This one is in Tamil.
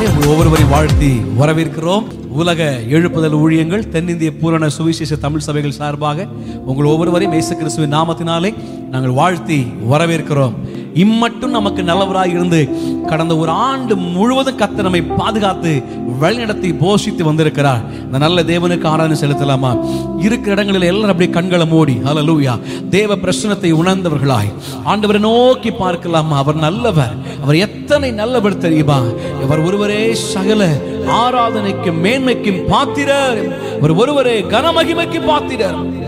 நாமத்தினாலே உங்கள் ஒவ்வொருவரையும் வாழ்த்தி வரவேற்கிறோம் உலக எழுப்புதல் ஊழியங்கள் தென்னிந்திய பூரண சுவிசேஷ தமிழ் சபைகள் சார்பாக உங்கள் ஒவ்வொருவரையும் இயேசு கிறிஸ்துவின் நாமத்தினாலே நாங்கள் வாழ்த்தி வரவேற்கிறோம் இம்மட்டும் நமக்கு நல்லவராய் இருந்து கடந்த ஒரு ஆண்டு முழுவதும் கத்த நம்மை பாதுகாத்து வழிநடத்தி போஷித்து வந்திருக்கிறார் இந்த நல்ல தேவனுக்கு ஆராதனை செலுத்தலாமா இருக்கிற இடங்களில் எல்லாரும் அப்படியே கண்களை மூடி ஹalleluya தேவ பிரசனத்தை உணர்ந்தவர்களாய் ஆண்டவரை நோக்கி பார்க்கலாமா அவர் நல்லவர் அவர் எத்தனை நல்லவர் தெரியுமா அவர் ஒருவரே சகல ஆராதனைக்கும் மேன்மைக்கும் பாத்திரர் அவர் ஒருவரே கனமகிமைக்கு பாத்திரர்